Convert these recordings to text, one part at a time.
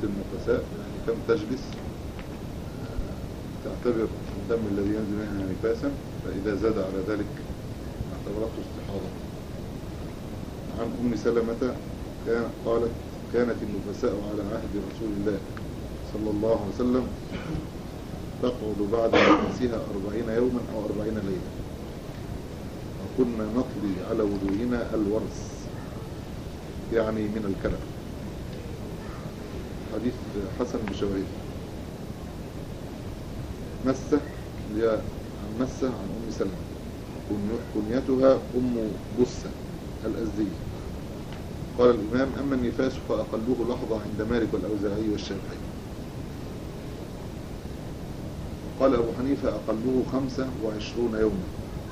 النفساء يعني كم تجلس تعتبر الدم الذي ينزل منها نفاسا فإذا زاد على ذلك اعتبرته استحاضة عن أم سلمة كان قالت كانت النفساء على عهد رسول الله صلى الله عليه وسلم تقعد بعد نفسها أربعين يوما أو أربعين ليلة وكنا نطلي على وضوئنا الورس يعني من الكلام حديث حسن بشواهد مسة اللي هي عن مسة عن أم سلمة كني- كنيتها أم بسة الأزدية قال الإمام أما النفاس فأقلوه لحظة عند مالك والأوزاعي والشافعي قال أبو حنيفة أقلوه خمسة وعشرون يوما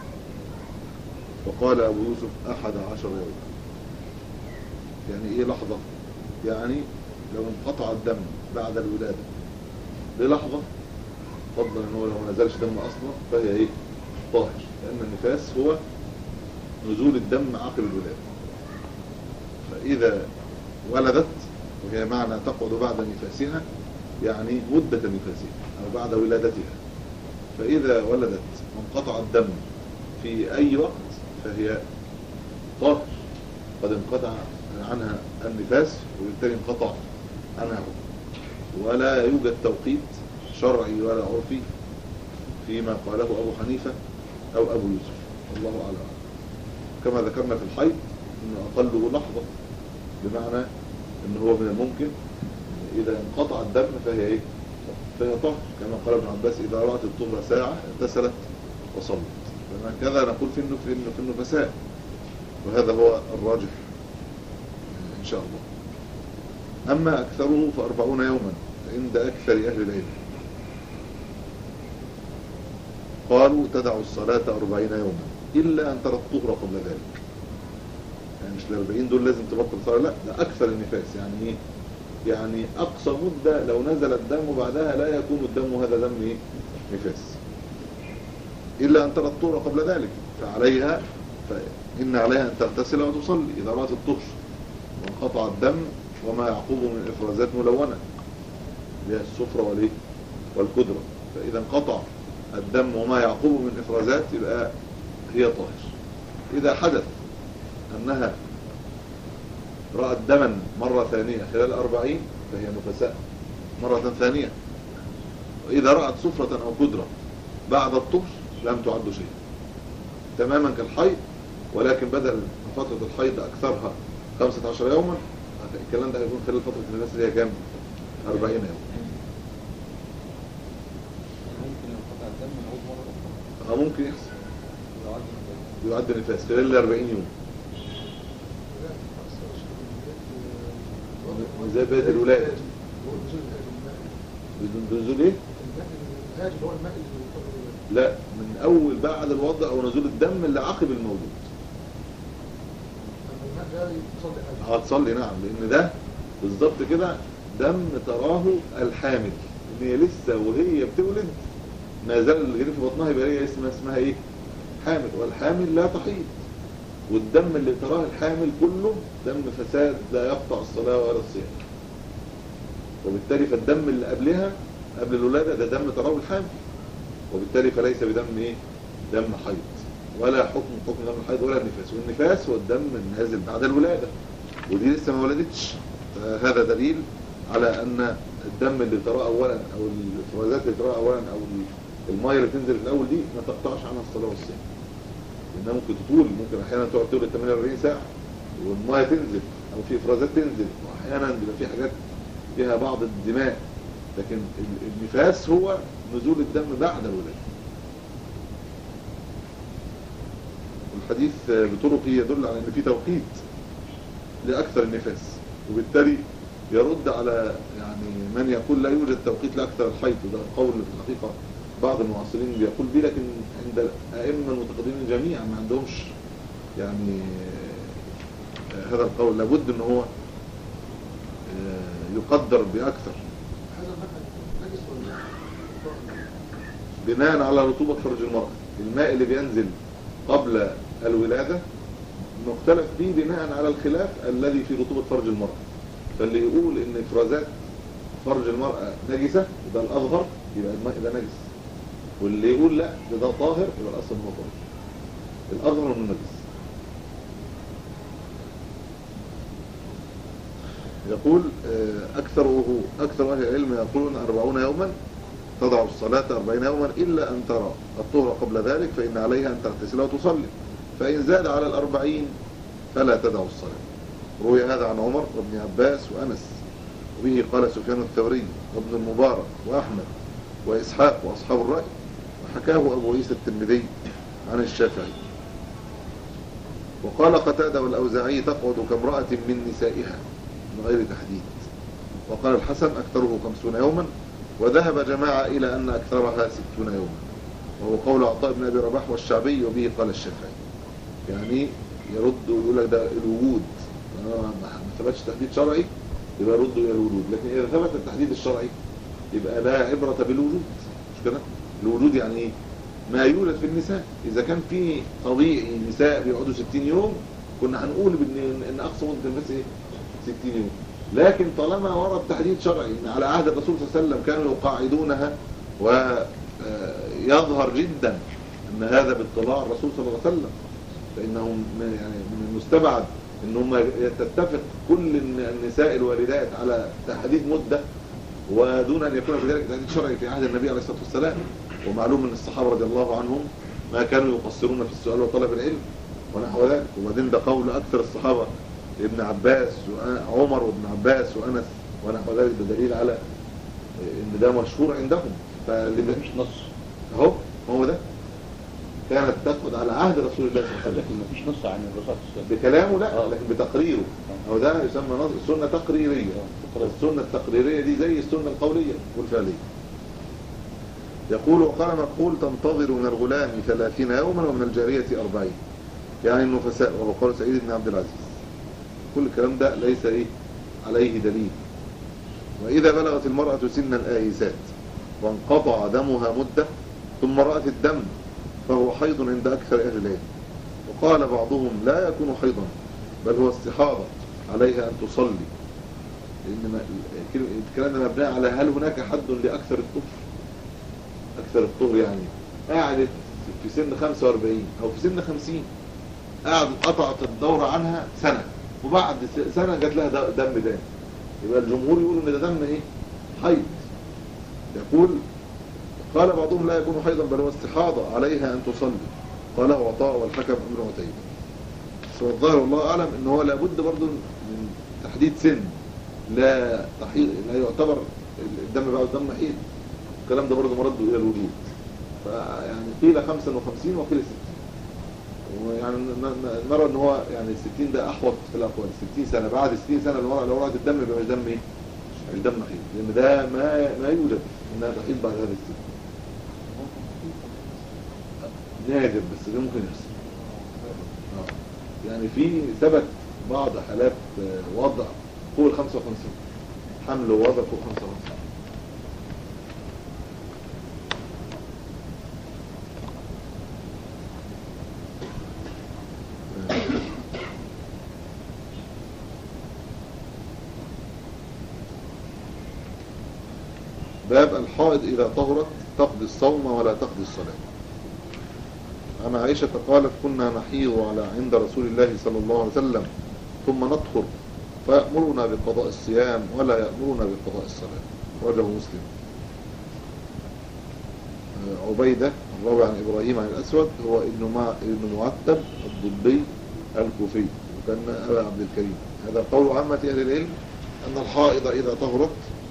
وقال أبو يوسف أحد عشر يوما يعني إيه لحظة يعني لو انقطع الدم بعد الولادة للحظة فضلا ان هو لو ما نزلش دم اصلا فهي ايه طاهر لان النفاس هو نزول الدم عقب الولاده فاذا ولدت وهي معنى تقعد بعد نفاسها يعني مدة نفاسها او بعد ولادتها فاذا ولدت وانقطع الدم في اي وقت فهي طاهر قد انقطع عنها النفاس وبالتالي انقطع عنها حكم. ولا يوجد توقيت شرعي ولا عرفي فيما قاله أبو حنيفة أو أبو يوسف الله أعلم كما ذكرنا في الحيض أنه أقله لحظة بمعنى أنه هو من الممكن إذا انقطع الدم فهي إيه؟ فهي طهر كما قال ابن عباس إذا رأت الطهر ساعة اغتسلت وصلت كذا نقول في النف- في النف- في النفساء وهذا هو الراجح إن شاء الله أما أكثره فأربعون يوما عند أكثر أهل العلم قالوا تدع الصلاة أربعين يوما إلا أن ترى الطهر قبل ذلك يعني مش الأربعين دول لازم تبطل صلاة لا ده أكثر النفاس يعني إيه يعني أقصى مدة لو نزل الدم بعدها لا يكون الدم هذا دم إيه؟ نفاس إلا أن ترى الطهر قبل ذلك فعليها فإن عليها أن تغتسل وتصلي إذا رأت الطهر وانقطع الدم وما يعقبه من إفرازات ملونة اللي هي السفرة والإيه؟ والكدرة فإذا انقطع الدم وما يعقبه من إفرازات يبقى هي طاهر إذا حدث أنها رأت دما مرة ثانية خلال أربعين فهي نفساء مرة ثانية وإذا رأت سفرة أو كدرة بعد الطهر لم تعد شيء تماما كالحيض ولكن بدل فترة الحيض أكثرها 15 يوما الكلام ده هيكون خلال فترة الناس اللي هي كام 40 يوم ممكن ينقطع الدم نعود مرة أخرى أو ممكن يحصل لو عدى الدم. يعد نفاس خلال ال 40 يوم زي بداية الولادة بنزول ايه؟ اللي هو الماء اللي لا من اول بعد الوضع او نزول الدم اللي عقب المولود الماء ده يتصلي حاجة هتصلي نعم لان ده بالظبط كده دم تراه الحامل ان هي لسه وهي بتولد ما زال الغير في بطنها يبقى هي اسمها اسمها ايه حامل والحامل لا تحيض والدم اللي تراه الحامل كله دم فساد لا يقطع الصلاة ولا الصيام وبالتالي فالدم اللي قبلها قبل الولادة ده دم تراه الحامل وبالتالي فليس بدم ايه دم حيض ولا حكم حكم دم الحيض ولا النفاس والنفاس هو الدم النازل بعد الولادة ودي لسه ما ولدتش فهذا دليل على ان الدم اللي تراه اولا او الافرازات اللي تراها اولا او الميه اللي تنزل في الاول دي ما تقطعش عنها الصلاه والصيام لانها ممكن تطول ممكن احيانا تقعد تولد 48 ساعه والميه تنزل او في افرازات تنزل واحيانا بيبقى في حاجات فيها بعض الدماء لكن ال- النفاس هو نزول الدم بعد الولاده والحديث بطرقه يدل على ان في توقيت لاكثر النفاس وبالتالي يرد على يعني من يقول لا يوجد توقيت لاكثر الحيض وده قول في الحقيقه بعض المعاصرين بيقول به لكن عند الائمه المتقدمين جميعا ما عندهمش يعني آه، هذا القول لابد ان هو آه، يقدر باكثر هذا الماء نجس ولا بناء على رطوبة فرج المرأة الماء اللي بينزل قبل الولادة مختلف فيه بناء على الخلاف الذي في رطوبة فرج المرأة فاللي يقول ان افرازات فرج المرأة نجسة يبقى الأظهر يبقى الماء ده نجس واللي يقول لا ده, ده طاهر يبقى الأصل إنه طاهر الأظهر إنه نجس يقول آه، أكثره أكثر أهل العلم يقولون أربعون يوما تضع الصلاة أربعين يوما إلا أن ترى الطهر قبل ذلك فإن عليها أن تغتسل وتصلي فإن زاد على الأربعين فلا تدع الصلاة روي هذا عن عمر وابن عباس وأنس وبه قال سفيان الثوري وابن المبارك وأحمد وإسحاق وأصحاب الرأي وحكاه أبو عيسى الترمذي عن الشافعي وقال قتادة والأوزاعي تقعد كامرأة من نسائها من غير تحديد وقال الحسن أكثره خمسون يوما وذهب جماعة إلى أن أكثرها ستون يوما وهو قول عطاء بن أبي رباح والشعبي وبه قال الشافعي يعني يرد ويقول لك ده الوجود آه، ما ثبتش تحديد شرعي يبقى يرد إلى الوجود لكن إذا ثبت التحديد الشرعي يبقى لا عبرة بالوجود مش كده الوجود يعني إيه ما يولد في النساء إذا كان في طبيعي نساء بيقعدوا 60 يوم كنا هنقول بإن إن أقصى مدة الناس إيه 60 يوم لكن طالما ورد تحديد شرعي ان على عهد الرسول صلى الله عليه وسلم كانوا يقاعدونها ويظهر جدا ان هذا باطلاع الرسول صلى الله عليه وسلم فانهم من- يعني من المستبعد ان هم تتفق كل النساء الوالدات على تحديد مده ودون ان يكون في ذلك تحديد شرعي في عهد النبي عليه الصلاه والسلام ومعلوم ان الصحابه رضي الله عنهم ما كانوا يقصرون في السؤال وطلب العلم ونحو ذلك وبعدين ده قول اكثر الصحابه ابن عباس وعمر وابن عباس وانس ونحو ذلك ده دليل على ان ده مشهور عندهم فاللي مفيش نص اهو ما هو ده كانت تاخد على عهد رسول الله صلى الله عليه وسلم لكن مفيش نص عن الرسول صلى الله عليه وسلم بكلامه لا آه. لكن بتقريره هو ده يسمى نص سنه تقريريه السنه التقريريه دي زي السنه القوليه والفعليه يقول وقال مقول تنتظر من الغلام ثلاثين يوما ومن الجارية أربعين يعني النفساء وهو قول سعيد بن عبد العزيز كل الكلام ده ليس إيه عليه دليل وإذا بلغت المرأة سن الآيسات وانقطع دمها مدة ثم رأت الدم فهو حيض عند أكثر أهل العلم وقال بعضهم لا يكون حيضا بل هو استحاضة عليها أن تصلي لأن ما- الكلام ده مبني على هل هناك حد لأكثر الطهر أكثر الطهر يعني قعدت في سن 45 أو في سن 50 قعدت قطعت الدورة عنها سنة وبعد س- سنة جات لها د- دم تاني يبقى الجمهور يقول ان ده دم ايه حيض يقول قال بعضهم لا يكون حيضا بل هو استحاضة عليها ان تصلي قاله عطاء والحكم ابن عتيبة بس هو الظاهر والله اعلم ان هو لابد برضه من تحديد سن لا تحيض لا يعتبر الدم بقى دم حيض الكلام ده برضه مرده الى الوجود فيعني قيل 55 وقيل 60 ويعني ن- ن- نرى ان هو يعني ال 60 ده احوط في الاقوال 60 سنه بعد 60 سنه المرأة لو رأت الدم يبقى مش دم ايه؟ مش دم حيض لان ده ما ما يوجد انها تحيض بعد هذا السن نادر بس ده ممكن يحصل آه. يعني في ثبت بعض حالات آه، وضع فوق ال 55 حمل ووضع فوق 55 باب الحائض إذا طهرت تقضي الصوم ولا تقضي الصلاة عن عائشة قالت كنا نحيض على عند رسول الله صلى الله عليه وسلم ثم نطهر فيأمرنا بقضاء الصيام ولا يأمرنا بقضاء الصلاة وجه مسلم آه، عبيدة الراوي عن إبراهيم عن الأسود هو ابن مع ابن معتب الضبي الكوفي وكان أبا عبد الكريم هذا قول عامة أهل العلم أن الحائض إذا طهرت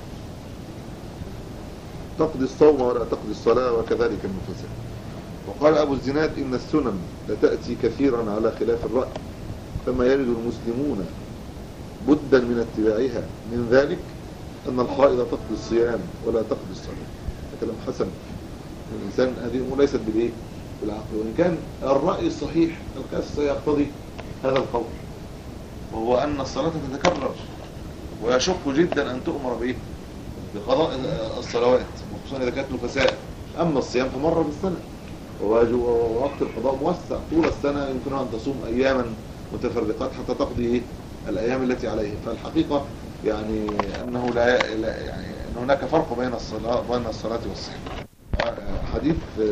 تقضي الصوم ولا تقضي الصلاة وكذلك النفساء وقال أبو الزناد إن السنن لتأتي كثيرا على خلاف الرأي فما يرد المسلمون بدا من اتباعها من ذلك أن الحائض تقضي الصيام ولا تقضي الصلاة ده كلام حسن الإنسان هذه الأمور ليست بالإيه؟ بالعقل وإن كان الرأي الصحيح القياس يقتضي هذا القول وهو أن الصلاة تتكرر ويشق جدا أن تؤمر بإيه؟ بقضاء الصلوات وخصوصا إذا كانت نفساء أما الصيام فمرة بالسنة وواجب- ووقت القضاء موسع طول السنة يمكنها أن تصوم أياما متفرقات حتى تقضي إيه؟ الأيام التي عليها فالحقيقة يعني أنه لا لا- يعني أن هناك فرق بين الصلاة بين الصلاة والصحة آه، حديث آه،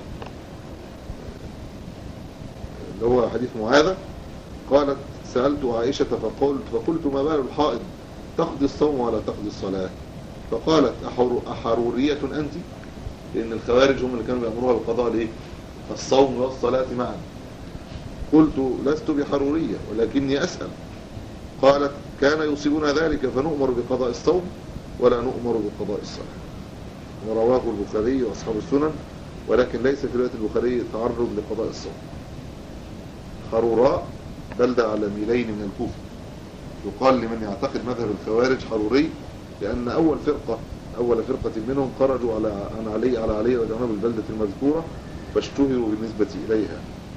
اللي هو حديث معاذة قالت سألت عائشة فقلت فقلت ما بال الحائض تقضي الصوم ولا تقضي الصلاة فقالت أحر أحرورية أنت لأن الخوارج هم اللي كانوا يأمروها بالقضاء ليه الصوم والصلاة معا قلت لست بحرورية ولكني أسأل قالت كان يصيبنا ذلك فنؤمر بقضاء الصوم ولا نؤمر بقضاء الصلاة ورواه البخاري وأصحاب السنن ولكن ليس في رواية البخاري تعرض لقضاء الصوم حروراء بلدة على ميلين من الكوفة يقال لمن يعتقد مذهب الخوارج حروري لأن أول فرقة أول فرقة منهم خرجوا على عن علي على علي وجماعة بالبلدة المذكورة فاشتهروا بالنسبة إليها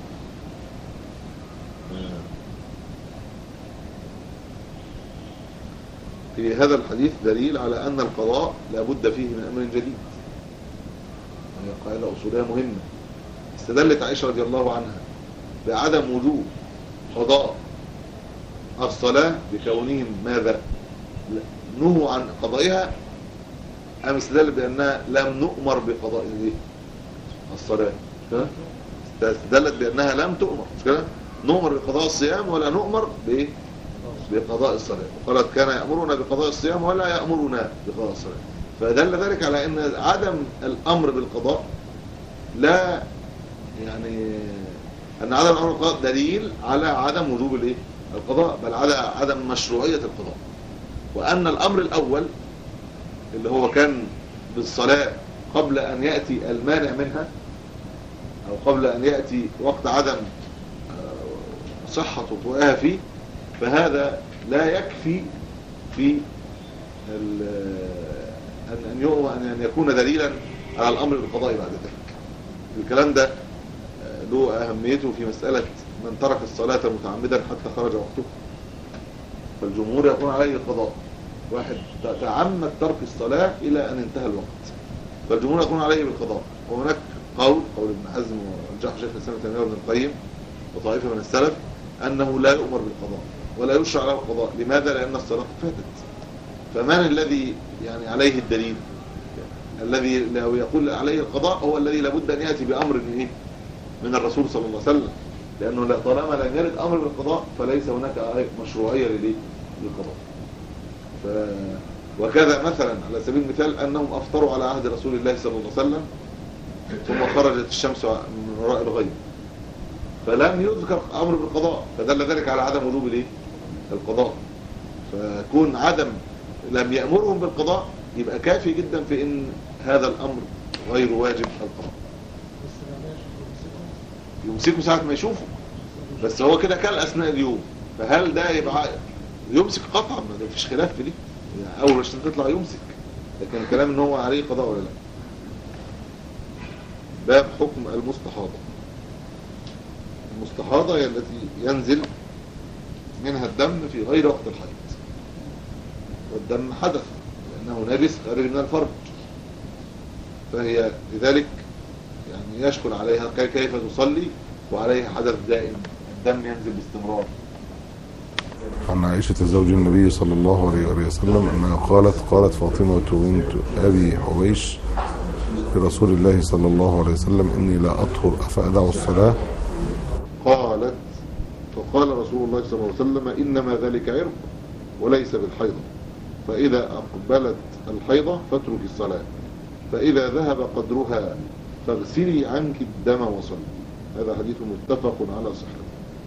في هذا الحديث دليل على أن القضاء لابد فيه من أمر جديد وهي قاعدة أصولية مهمة استدلت عائشة رضي الله عنها بعدم وجوب قضاء الصلاة بكونهم ماذا نهوا عن قضائها أم استدل بأنها لم نؤمر بقضاء الايه؟ الصلاة ها؟ استدلت بأنها لم تؤمر مش كده نؤمر بقضاء الصيام ولا نؤمر بإيه بقضاء الصلاة وقالت كان يأمرنا بقضاء الصيام ولا يأمرنا بقضاء الصلاة فدل ذلك على أن عدم الأمر بالقضاء لا يعني أن عدم الأمر بالقضاء دليل على عدم وجوب الإيه؟ القضاء بل على عدم مشروعية القضاء وأن الأمر الأول اللي هو كان بالصلاة قبل أن يأتي المانع منها أو قبل أن يأتي وقت عدم آه، صحة وقوعها فيه فهذا لا يكفي في ال- أن أن يؤمن أن يكون دليلا على الأمر بالقضاء بعد ذلك الكلام ده آه، له أهميته في مسألة من ترك الصلاة متعمدا حتى خرج وقته فالجمهور يكون عليه القضاء واحد تعمد ترك الصلاة إلى أن انتهى الوقت فالجمهور يكون عليه بالقضاء وهناك قول قول ابن حزم ورجحه شيخ الإسلام ابن تيمية وابن القيم وطائفة من السلف أنه لا يؤمر بالقضاء ولا يشرع له القضاء لماذا؟ لأن الصلاة فاتت فمن الذي يعني عليه الدليل الذي لو يقول عليه القضاء هو الذي لابد أن يأتي بأمر من إيه؟ من الرسول صلى الله عليه وسلم لأنه لا- طالما لم يرد أمر بالقضاء فليس هناك مشروعية للإيه؟ للقضاء ف... وكذا مثلا على سبيل المثال أنهم أفطروا على عهد رسول الله صلى الله عليه وسلم ثم خرجت الشمس من وراء الغيب فلم يذكر أمر بالقضاء فدل ذلك على عدم وجوب الايه القضاء فكون عدم لم يأمرهم بالقضاء يبقى كافي جدا في ان هذا الأمر غير واجب القضاء بس ما ماشي يمسكهم. يمسكوا ساعة ما يشوفوا بس هو كده كان أثناء اليوم فهل ده يبقى يمسك قطعا ما فيش خلاف في دي يعني أول عشان تطلع يمسك لكن الكلام ان هو عليه قضاء ولا لا باب حكم المستحاضة المستحاضة هي التي ينزل منها الدم في غير وقت الحيض والدم حدث لأنه نجس خارج من الفرج فهي لذلك يعني يشكل عليها كي- كيف تصلي وعليها حدث دائم الدم ينزل باستمرار عن عائشة زوج النبي صلى الله عليه وآله وسلم أنها قالت قالت فاطمة بنت أبي حويش لرسول الله صلى الله عليه وسلم إني لا أطهر أفأدع الصلاة قالت فقال رسول الله صلى الله عليه وسلم إنما ذلك عرق وليس بالحيضة فإذا أقبلت الحيضة فاترك الصلاة فإذا ذهب قدرها فاغسلي عنك الدم وصلي هذا حديث متفق على صحته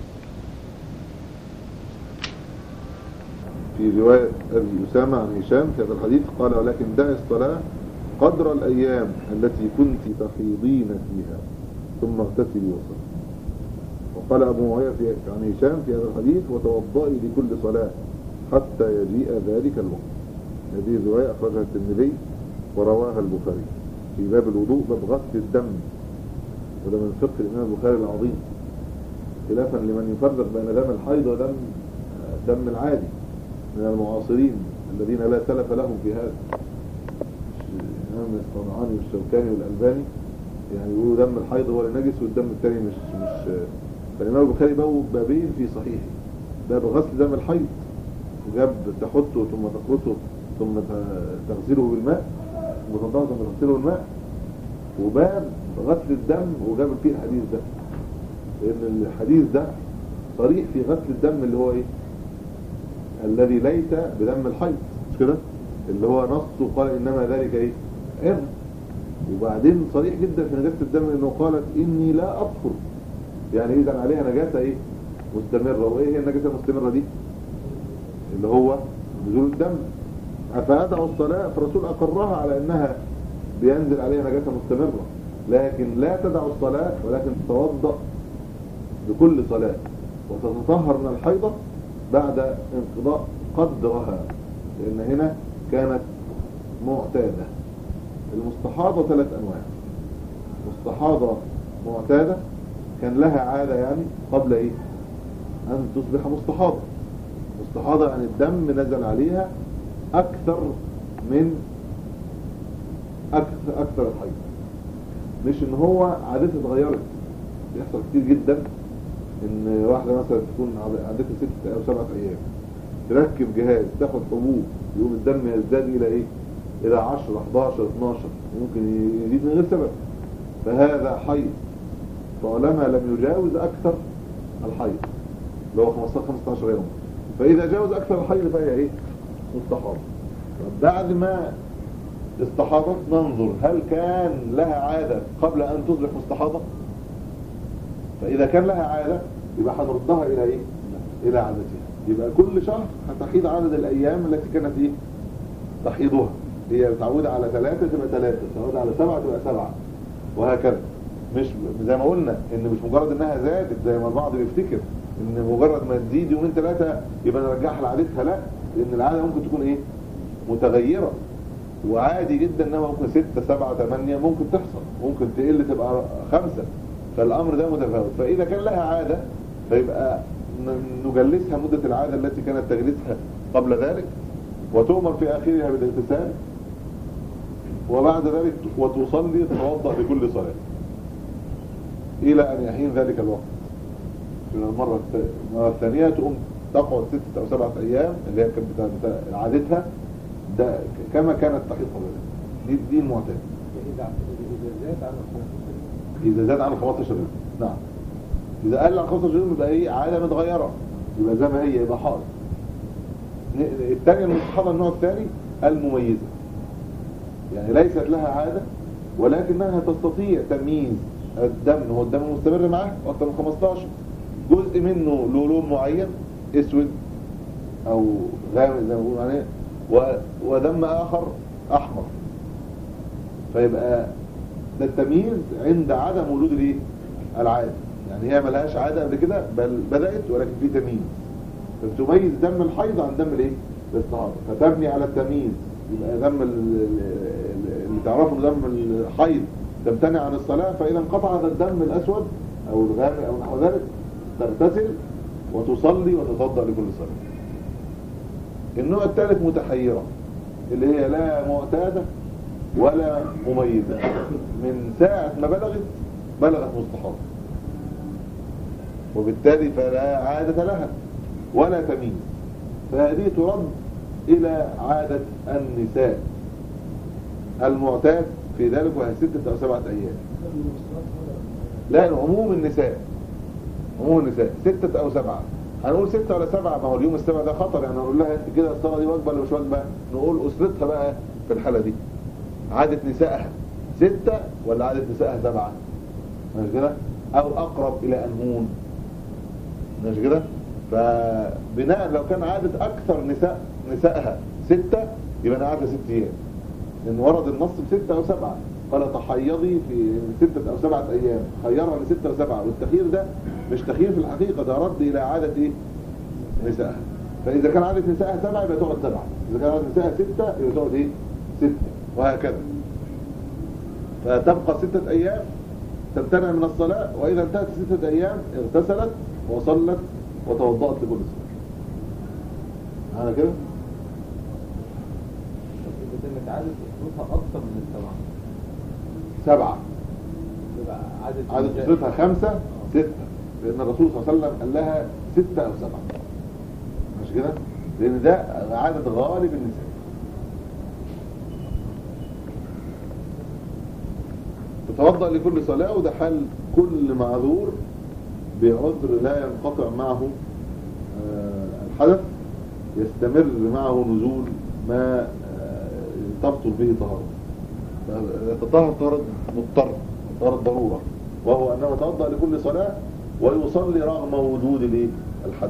في رواية أبي أسامة عن هشام في هذا الحديث قال ولكن دع الصلاة قدر الأيام التي كنت تحيضين فيها ثم اغتسلي وصلي وقال أبو معاوية في عن هشام في هذا الحديث وتوضئي لكل صلاة حتى يجيء ذلك الوقت هذه الرواية أخرجها الترمذي ورواها البخاري في باب الوضوء باب غسل الدم وده من فقه الإمام البخاري العظيم خلافا لمن يفرق بين دم الحيض ودم دم العادي من المعاصرين الذين لا سلف لهم في هذا الإمام الصنعاني والشوكاني والألباني يعني يقولوا دم الحيض هو النجس والدم الثاني مش مش فالإمام البخاري بوب بابين في صحيحه باب غسل دم الحيض وجاب تحطه ثم تخلطه ثم ت- تغسله بالماء متضاعف ثم تغسله بالماء وباب غسل الدم وجاب فيه الحديث ده لان الحديث ده صريح في غسل الدم اللي هو ايه الذي ليس بدم الحيض مش كده اللي هو نصه قال انما ذلك ايه عرض وبعدين صريح جدا في نجاسه الدم انه قالت اني لا اطهر يعني اذا عليها نجاسه ايه مستمره وايه هي النجاسه المستمره دي اللي هو نزول الدم افادعوا الصلاه فالرسول اقرها على انها بينزل عليها نجاسه مستمره لكن لا تدع الصلاه ولكن تتوضا بكل صلاه وتتطهر من الحيضه بعد انقضاء قدرها لان هنا كانت معتاده المستحاضه ثلاث انواع مستحاضه معتاده كان لها عاده يعني قبل ايه ان تصبح مستحاضه مستحاضه يعني الدم نزل عليها اكثر من اكثر اكثر الحيض مش ان هو عادتها اتغيرت بيحصل كتير جدا ان واحده مثلا تكون عاد- عادتها ست او سبعة ايام تركب جهاز تاخد حبوب يقوم الدم يزداد الى ايه الى 10 11 12 ممكن يزيد من غير سبب فهذا حيض طالما لم يجاوز اكثر الحيض اللي هو 15 15 يوم فاذا جاوز اكثر الحيض فهي ايه مستحاضه طب بعد ما استحاضت ننظر هل كان لها عادة قبل أن تصبح مستحاضة فإذا كان لها عادة يبقى هنردها إلى إيه إلى عادتها يبقى كل شهر هتحيض عدد الأيام التي كانت إيه تحيضها هي متعودة على ثلاثة تبقى ثلاثة متعودة على سبعة تبقى سبعة وهكذا مش زي ما قلنا ان مش مجرد انها زادت زي ما البعض بيفتكر ان مجرد ما تزيد يومين ثلاثة يبقى نرجعها لعادتها لا لان العادة ممكن تكون ايه متغيرة وعادي جدا انها ممكن ستة سبعة ثمانية ممكن تحصل ممكن تقل تبقى خمسة فالامر ده متفاوت فاذا كان لها عادة فيبقى ن- نجلسها مدة العادة التي كانت تجلسها قبل ذلك وتؤمر في اخرها بالاغتسال وبعد ذلك وتصلي تتوضا لكل صلاة الى ان يحين ذلك الوقت في المرة الث- المرة الثانية تقوم تقعد ستة او سبعة ايام اللي هي كانت بتاع- بتاع- عادتها ده كما كانت تحيض قبل ذلك دي دي المعتاد إذا إذا زاد عن الخمسة اذا زاد عن 15 يوم نعم اذا قل عن 15 يوم يبقى ايه عاده متغيره يبقى زي ما هي يبقى حائض ن- الثانيه المستحاضه النوع الثاني المميزه يعني ليست لها عاده ولكنها تستطيع تمييز الدم هو الدم المستمر معاه اكثر من 15 جزء منه له لون معين اسود او غامق زي ما بيقولوا عليه و- ودم اخر احمر فيبقى ده التمييز عند عدم وجود الايه العاده يعني هي ملهاش عاده قبل كده بل بدات ولكن في تمييز فتميز دم الحيض عن دم الايه الاستحاضه فتبني على التمييز يبقى دم ال- ال- اللي تعرفه إن دم الحيض تمتنع عن الصلاه فاذا انقطع هذا الدم الاسود او الغامق او نحو ذلك تغتسل وتصلي وتتوضا لكل صلاه النوع الثالث متحيره اللي هي لا معتاده ولا مميزة من ساعة ما بلغت بلغت مستحاضة وبالتالي فلا عادة لها ولا تمييز فهذه ترد إلى عادة النساء المعتاد في ذلك وهي ستة أو سبعة أيام لا عموم النساء عموم النساء ستة أو سبعة هنقول ستة ولا سبعة ما هو اليوم السابع ده خطر يعني هنقول لها انت كده الصلاة دي واجبة ولا مش واجبة نقول أسرتها بقى في الحالة دي عادة نسائها ستة ولا عادة نسائها سبعة مش كده او اقرب الى انهون مش كده فبناء لو كان عادة اكثر نساء نسائها ستة يبقى انا عادة ست ايام لان ورد النص بستة او سبعة قال تحيضي في ستة او سبعة ايام خيرها لستة او سبعة والتخيير ده مش تخيير في الحقيقة ده رد الى عادة ايه نسائها فاذا كان عادة نسائها سبعة يبقى تقعد سبعة اذا كان عادة نسائها ستة يبقى تقعد ايه ستة وهكذا فتبقى ستة أيام تمتنع من الصلاة وإذا انتهت ستة أيام اغتسلت وصلت وتوضأت لكل صلاة على كده إذا كانت عادة أسرتها أكثر من السبعة سبعة يبقى عادة عدد النساء- أسرتها خمسة ستة لأن الرسول صلى الله عليه وسلم قال لها ستة أو سبعة مش كده؟ لأن ده عادة غالب النساء تتوضأ لكل صلاة وده حال كل معذور بعذر لا ينقطع معه آه، الحدث يستمر معه نزول ما آه، تبطل به طهارته يتطهر طهارة مضطر طهارة ضرورة وهو أنه يتوضأ لكل صلاة ويصلي رغم وجود الإيه؟ الحدث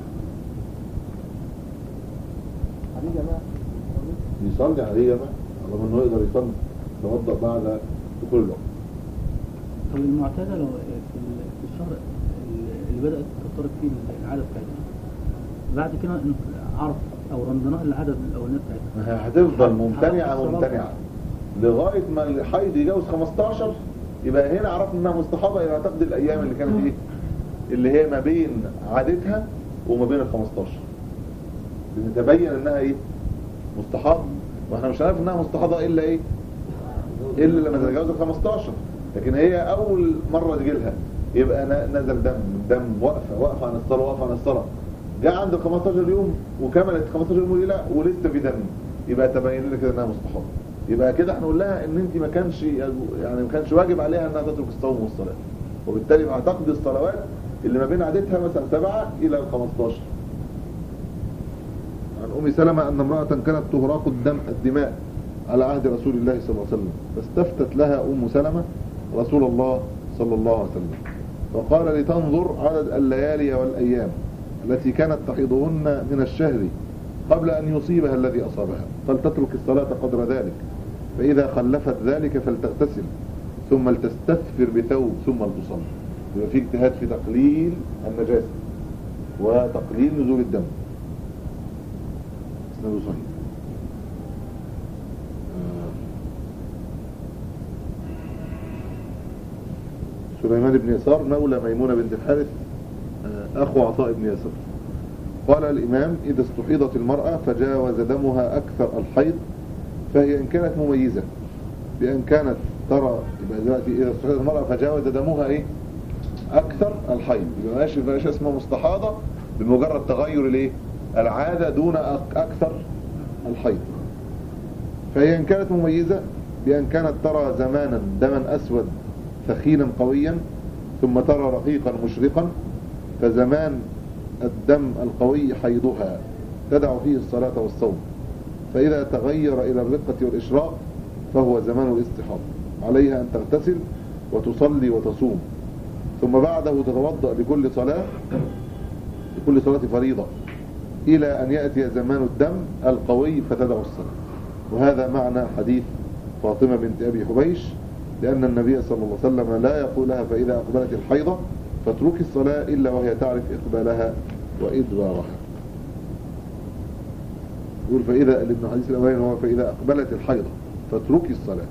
عليه جماعة يصلي عليه بقى رغم انه يقدر يصلي يتوضأ بعد دخول الوقت طب المعتادة لو في ال- في الشهر اللي بدأت تخترق فيه العادة بتاعتها بعد كده عرف أو رمضانها العادة الأولانية بتاعتها ما هي هتفضل ممتنعة الصلاة. ممتنعة لغاية ما الحيض يجاوز 15 يبقى هنا عرفنا انها مستحاضة الى تقضي الايام اللي كانت ايه اللي هي ما بين عادتها وما بين ال 15 بنتبين انها ايه مستحاضة واحنا مش عارف انها مستحاضة الا ايه الا لما تتجاوز ال 15 لكن هي اول مرة تجيلها يبقى ن- نزل دم دم واقفة واقفة عن الصلاة واقفة عن الصلاة جاء عند ال 15 يوم وكملت 15 يوم لا ولسه في دم يبقى تبين لك كده انها مستحاضة يبقى كده هنقول لها ان انت ما كانش يعني ما كانش واجب عليها انها تترك الصوم والصلاة وبالتالي هتقضي الصلوات اللي ما بين عادتها مثلا سبعة الى ال 15 عن ام سلمة ان امرأة كانت تهراق الدم الدماء على عهد رسول الله صلى الله عليه وسلم فاستفتت لها ام سلمة رسول الله صلى الله عليه وسلم فقال لتنظر عدد الليالي والايام التي كانت تحيضهن من الشهر قبل ان يصيبها الذي اصابها فلتترك الصلاة قدر ذلك فاذا خلفت ذلك فلتغتسل ثم لتستثفر بثوب ثم لتصلي يبقى في اجتهاد في تقليل النجاسة وتقليل نزول الدم اسنده صحيح آه. سليمان بن يسار مولى ميمونة بنت الحارث آه، أخو عطاء بن يسار قال الإمام إذا استحيضت المرأة فجاوز دمها أكثر الحيض فهي إن كانت مميزة بأن كانت ترى يبقى دلوقتي إذا استحيضت المرأة فجاوز دمها إيه أكثر الحيض يبقى ماشي ماشي اسمها مستحاضة بمجرد تغير الإيه العادة دون أك- أكثر الحيض فهي إن كانت مميزة بأن كانت ترى زمانا دما أسود ثخينا قويا ثم ترى رقيقا مشرقا فزمان الدم القوي حيضها تدع فيه الصلاة والصوم فإذا تغير إلى الرقة والإشراق فهو زمان الاستحاضة عليها أن تغتسل وتصلي وتصوم ثم بعده تتوضأ لكل صلاة لكل صلاة فريضة إلى أن يأتي زمان الدم القوي فتدع الصلاة وهذا معنى حديث فاطمة بنت أبي حبيش لأن النبي صلى الله عليه وسلم لا يقول لها فإذا أقبلت الحيضة فاتركي الصلاة إلا وهي تعرف إقبالها وإدبارها يقول فإذا ابن الحديث الأولاني هو فإذا أقبلت الحيضة فاتركي الصلاة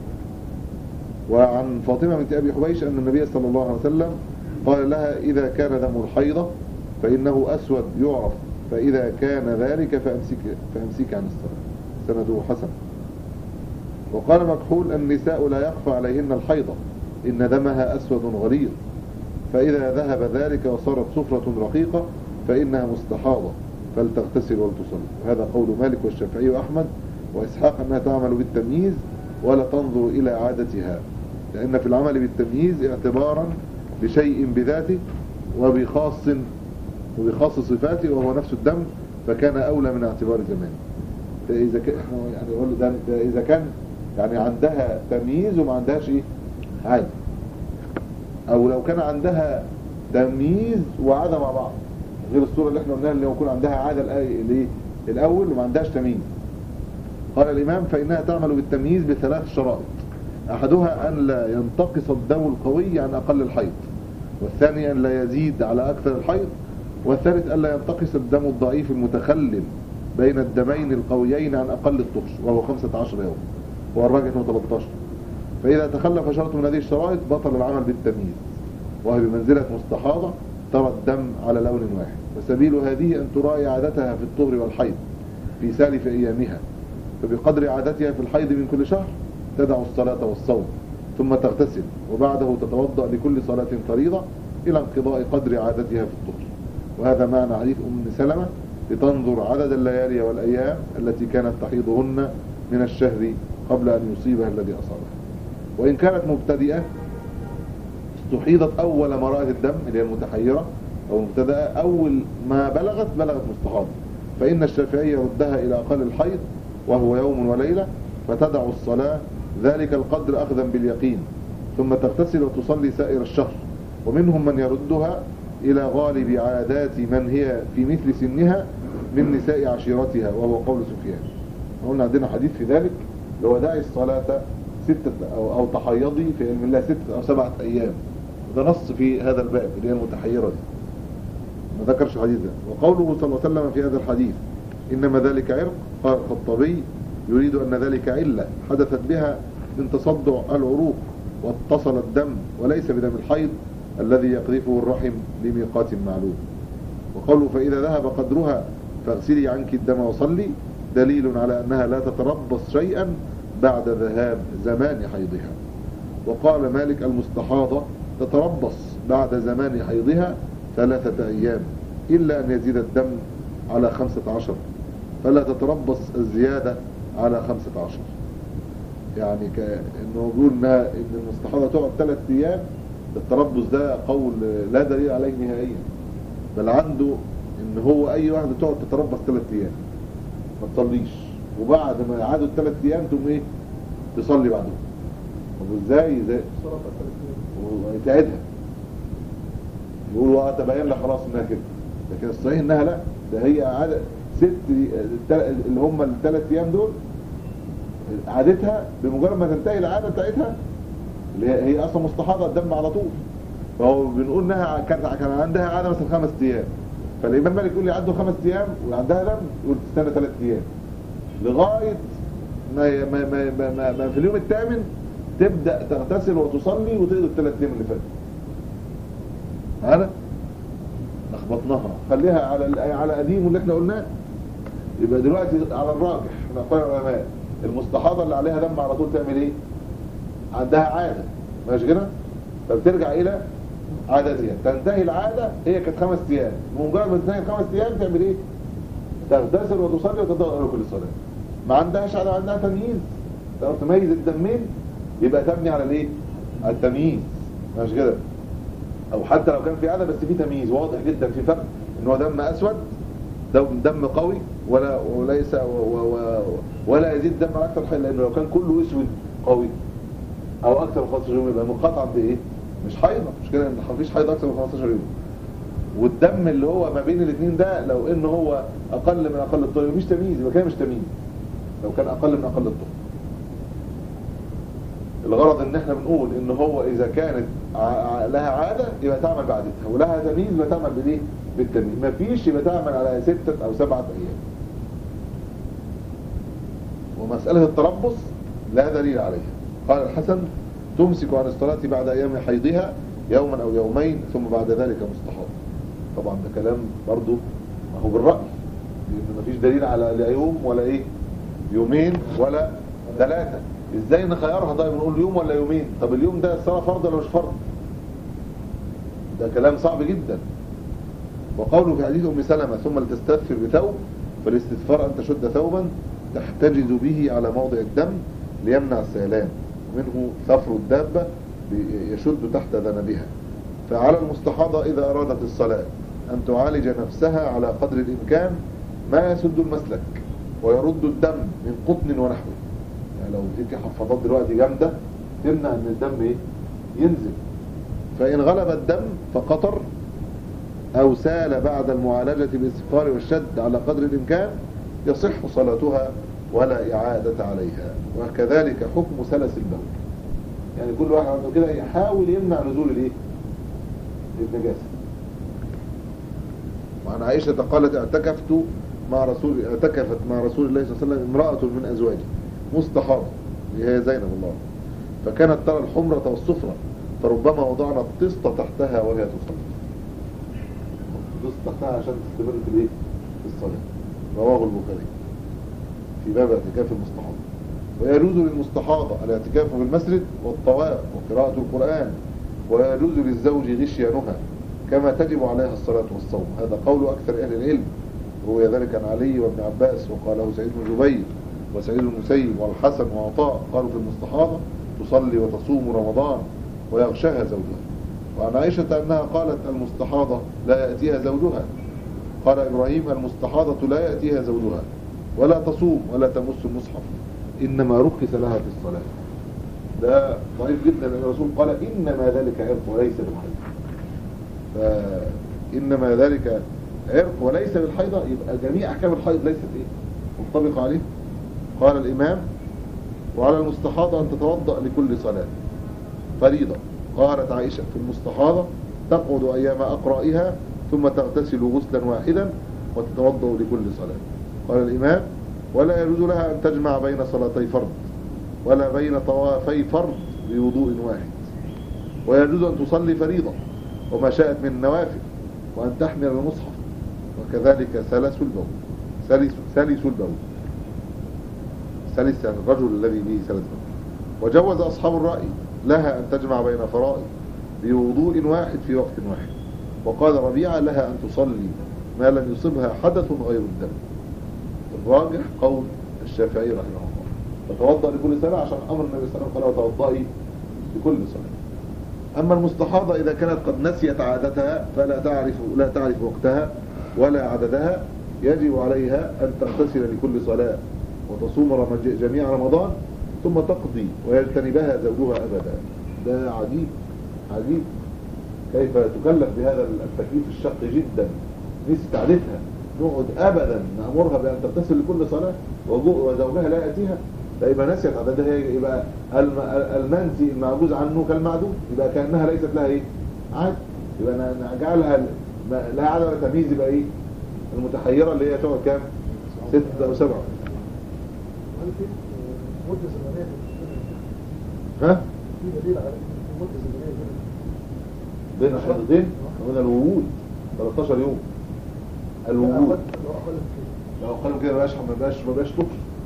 وعن فاطمة بنت أبي حبيش أن النبي صلى الله عليه وسلم قال لها إذا كان دم الحيضة فإنه أسود يعرف فإذا كان ذلك فأمسك, فأمسك عن الصلاة سنده حسن وقال مكحول النساء لا يخفى عليهن الحيضة إن دمها أسود غليظ فإذا ذهب ذلك وصارت صفرة رقيقة فإنها مستحاضة فلتغتسل ولتصلي وهذا قول مالك والشافعي وأحمد وإسحاق أنها تعمل بالتمييز ولا تنظر إلى عادتها لأن في العمل بالتمييز اعتبارا بشيء بذاته وبخاص وبخاص صفاته وهو نفس الدم فكان أولى من اعتبار زمان إذا كان احنا يعني نقول ده ده إذا كان يعني عندها تمييز وما عندهاش إيه عادة أو لو كان عندها تمييز وعادة مع بعض غير الصورة اللي احنا قلناها اللي هو يكون عندها عادة الأ- اللي الأول وما عندهاش تمييز قال الإمام فإنها تعمل بالتمييز بثلاث شرائط أحدها أن لا ينتقص الدم القوي عن أقل الحيض والثاني أن لا يزيد على أكثر الحيض والثالث أن لا ينتقص الدم الضعيف المتخلل بين الدمين القويين عن أقل الطهر وهو 15 يوم والراجح انه 13 فإذا تخلف شرط من هذه الشرائط بطل العمل بالتمييز وهي بمنزلة مستحاضة ترى الدم على لون واحد وسبيل هذه أن تراعي عادتها في الطهر والحيض في سالف أيامها فبقدر عادتها في الحيض من كل شهر تدع الصلاة والصوم ثم تغتسل وبعده تتوضأ لكل صلاة فريضة إلى انقضاء قدر عادتها في الطهر وهذا معنى حديث أم سلمة لتنظر عدد الليالي والأيام التي كانت تحيضهن من الشهر قبل أن يصيبها الذي أصابها وإن كانت مبتدئة استحيضت أول مرائد الدم اللي هي المتحيرة أو المبتدأة أول ما بلغت بلغت مستحاضة فإن الشافعي يردها إلى أقل الحيض وهو يوم وليلة فتدع الصلاة ذلك القدر أخذا باليقين ثم تغتسل وتصلي سائر الشهر ومنهم من يردها إلى غالب عادات من هي في مثل سنها من نساء عشيرتها وهو قول سفيان قلنا عندنا حديث في ذلك لو داعي الصلاة ستة أو, أو تحيضي في علم الله ستة أو سبعة أيام ده نص في هذا الباب اللي هي المتحيرة دي ما ذكرش الحديث ده وقوله صلى الله عليه وسلم في هذا الحديث إنما ذلك عرق قال الخطابي يريد أن ذلك علة حدثت بها من تصدع العروق واتصل الدم وليس بدم الحيض الذي يقذفه الرحم لميقات معلوم وقالوا فإذا ذهب قدرها فاغسلي عنك الدم وصلي دليل على أنها لا تتربص شيئا بعد ذهاب زمان حيضها وقال مالك المستحاضة تتربص بعد زمان حيضها ثلاثة أيام إلا أن يزيد الدم على خمسة عشر فلا تتربص الزيادة على خمسة عشر يعني كأنه بيقول إنها إن المستحاضة تقعد ثلاث أيام التربص ده قول لا دليل عليه نهائيا بل عنده إن هو أي واحدة تقعد تتربص ثلاث أيام ما تصليش وبعد ما يعادوا الثلاث أيام تقوم إيه تصلي بعدهم طب ازاي ازاي ويتعدها يقول اه تبين لك خلاص انها كده لكن الصحيح انها لا ده هي عادة ست اللي هم الثلاث ايام دول عادتها بمجرد ما تنتهي العاده بتاعتها اللي هي, هي اصلا مستحاضه الدم على طول فهو بنقول انها كان كان عندها عاده مثلا خمس ايام فالامام مالك يقول لي عدوا خمس ايام وعندها دم يقول تستنى ثلاث ايام لغايه ما ما ما, ما, ما, ما في اليوم الثامن تبدا تغتسل وتصلي وتقضي الثلاث ايام اللي فاتوا هذا لخبطناها خليها على على قديم اللي احنا قلناه يبقى دلوقتي على الراجح احنا قال العلماء المستحاضه اللي عليها دم على طول تعمل ايه عندها عاده ماشي كده فبترجع الى عادتها تنتهي العاده هي كانت خمس ايام بمجرد ما تنتهي الخمس ايام تعمل ايه تغتسل وتصلي وتضغط كل الصلاه ما عندهاش عاده عندها تمييز تعرف تميز الدمين يبقى تبني على الايه على التمييز ماشي كده او حتى لو كان في عاده بس في تمييز واضح جدا في فرق ان هو دم اسود دم دم قوي ولا وليس و و و ولا يزيد دم على اكثر حين لانه لو كان كله اسود قوي او اكثر من 15 يوم يبقى منقطع بايه مش حيضه مش كده ما فيش حيض اكثر من 15 يوم والدم اللي هو ما بين الاثنين ده لو ان هو اقل من اقل الطهر مفيش تمييز يبقى كده مش تمييز لو كان اقل من اقل الطهر الغرض ان احنا بنقول ان هو اذا كانت لها عادة يبقى تعمل بعدتها ولها تمييز يبقى تعمل بالايه بالتمييز ما فيش يبقى تعمل على ستة او سبعة ايام ومسألة التربص لا دليل عليها قال الحسن تمسك عن الصلاة بعد ايام حيضها يوما او يومين ثم بعد ذلك مستحاض طبعا ده كلام برضو ما هو بالرأي لان ما فيش دليل على لا يوم ولا ايه يومين ولا ثلاثة ازاي نخيرها طيب نقول يوم ولا يومين طب اليوم ده الصلاة فرض ولا مش فرض ده كلام صعب جدا وقوله في حديث ام سلمة ثم لتستغفر بثوب فالاستغفار ان تشد ثوبا تحتجز به على موضع الدم ليمنع السيلان ومنه ثفر الدابة يشد تحت ذنبها فعلى المستحاضة إذا أرادت الصلاة أن تعالج نفسها على قدر الإمكان ما يسد المسلك ويرد الدم من قطن ونحوه يعني لو تدي حفاضات دلوقتي جامدة تمنع ان الدم ايه ينزل فإن غلب الدم فقطر أو سال بعد المعالجة بالاستغفار والشد على قدر الإمكان يصح صلاتها ولا إعادة عليها وكذلك حكم سلس البول يعني كل واحد عنده كده يحاول يمنع نزول الايه النجاسة وعن عائشة قالت اعتكفت مع رسول اعتكفت مع رسول الله صلى الله عليه وسلم امرأة من أزواجه مستحاضة هي زينب الله فكانت ترى الحمرة والصفرة فربما وضعنا الطست تحتها وهي تصلي الطست تحتها عشان تستمر في الايه في الصلاة رواه البخاري في باب اعتكاف المستحاضة ويجوز للمستحاضة الاعتكاف في المسجد والطواف وقراءة القرآن ويجوز للزوج غشيانها كما تجب عليها الصلاة والصوم هذا قول أكثر أهل العلم وهو ذلك عن علي وابن عباس وقاله سعيد بن جبير وسعيد بن المسيب والحسن وعطاء قالوا في المستحاضة تصلي وتصوم رمضان ويغشاها زوجها وعن عائشة أنها قالت المستحاضة لا يأتيها زوجها قال إبراهيم المستحاضة لا يأتيها زوجها ولا تصوم ولا تمس المصحف إنما رخص لها في الصلاة ده ضعيف جدا لأن الرسول قال إنما ذلك عرق وليس بالحيض فإنما ذلك عرق وليس بالحيضة يبقى جميع أحكام الحيض ليست إيه منطبقة عليه قال الإمام وعلى المستحاضة أن تتوضأ لكل صلاة فريضة قالت عائشة في المستحاضة تقعد أيام أقرائها ثم تغتسل غسلا واحدا وتتوضأ لكل صلاة قال الإمام ولا يجوز لها أن تجمع بين صلاتي فرض ولا بين طوافي فرض بوضوء واحد ويجوز أن تصلي فريضة وما شاءت من النوافل وأن تحمل المصحف وكذلك سلس البول سلس, سلس البول سلس يعني الرجل الذي به سلس البول وجوز أصحاب الرأي لها أن تجمع بين فرائض بوضوء واحد في وقت واحد وقال ربيعة لها أن تصلي ما لم يصبها حدث غير الدم الراجح قول الشافعي رحمه الله تتوضأ لكل صلاة عشان أمر النبي صلى الله عليه وسلم قال وتوضئي لكل صلاة أما المستحاضة إذا كانت قد نسيت عادتها فلا تعرف لا تعرف وقتها ولا عددها يجب عليها أن تغتسل لكل صلاة وتصوم رمج- جميع رمضان ثم تقضي ويجتنبها زوجها أبدا ده عجيب عجيب كيف تكلف بهذا التكليف الشق جدا نسيت عادتها نقعد أبدا نأمرها بأن تغتسل لكل صلاة وجو- وزوجها لا يأتيها لا يبقى نسيت عددها يبقى الم- المنسي المعجوز عنه كالمعدوم يبقى كأنها ليست لها ايه عاد يبقى ن- نجعلها ال- ما- لا عدد ولا تمييز يبقى ايه المتحيرة اللي هي تقعد كام ستة أو سبعة هل في آه، مدة زمنية ها في دليل على إن في مدة زمنية بين الحيضتين من الوجود 13 يوم الوجود لو أقل من كده لو قالوا كده مبقاش ما بقاش ما بقاش طفل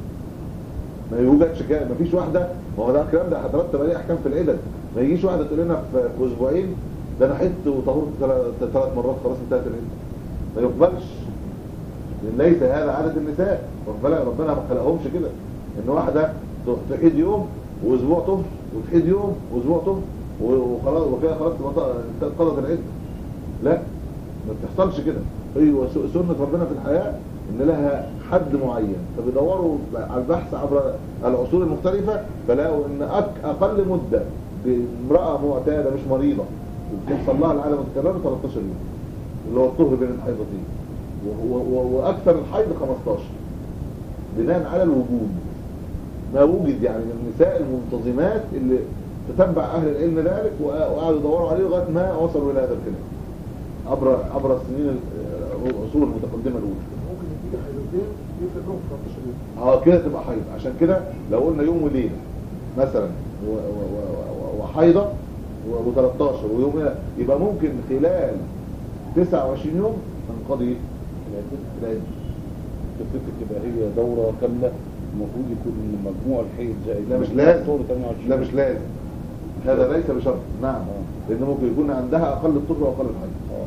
ما يوجدش كده ما فيش واحده ما هو ده الكلام ده هترتب عليه احكام في العدد ما يجيش واحده تقول لنا في في اسبوعين ده انا حدت وطهرت ثلاث مرات خلاص انتهت العده ما يقبلش لان ليس هذا عدد النساء ربنا ربنا ما خلقهمش كده ان واحده تحيد يوم واسبوع طهر وتحيد يوم واسبوع طهر وخلاص وكده خلاص تبقى قضت العده لا ما بتحصلش كده ايوه س- سنه ربنا في الحياه ان لها حد معين فبيدوروا على البحث عبر العصور المختلفه فلاقوا ان أك اقل مده بامراه معتاده مش مريضه وبتحصل لها العاده متكرره 13 يوم اللي هو الطهر بين الحيضتين و- و- و- واكثر الحيض 15 بناء على الوجود ما وجد يعني من النساء المنتظمات اللي تتبع اهل العلم ذلك وق- وقعدوا يدوروا عليه لغايه ما وصلوا الى هذا الكلام عبر عبر السنين ال- العصور المتقدمه الاولى ممكن يديك حيلتين يفرق لهم 13 يوم اه كده تبقى حيض عشان كده لو قلنا يوم وليله مثلا و- و- و- و- وحيضه و13 ويوم يبقى ممكن خلال 29 يوم تنقضي العده تفتكر تبقى هي دورة كاملة المفروض يكون مجموع الحيض زائد لا مش مجموع لازم الطهر 28 لا مش لازم هذا ليس بشرط نعم لان ممكن يكون عندها اقل الطهر واقل الحيض اه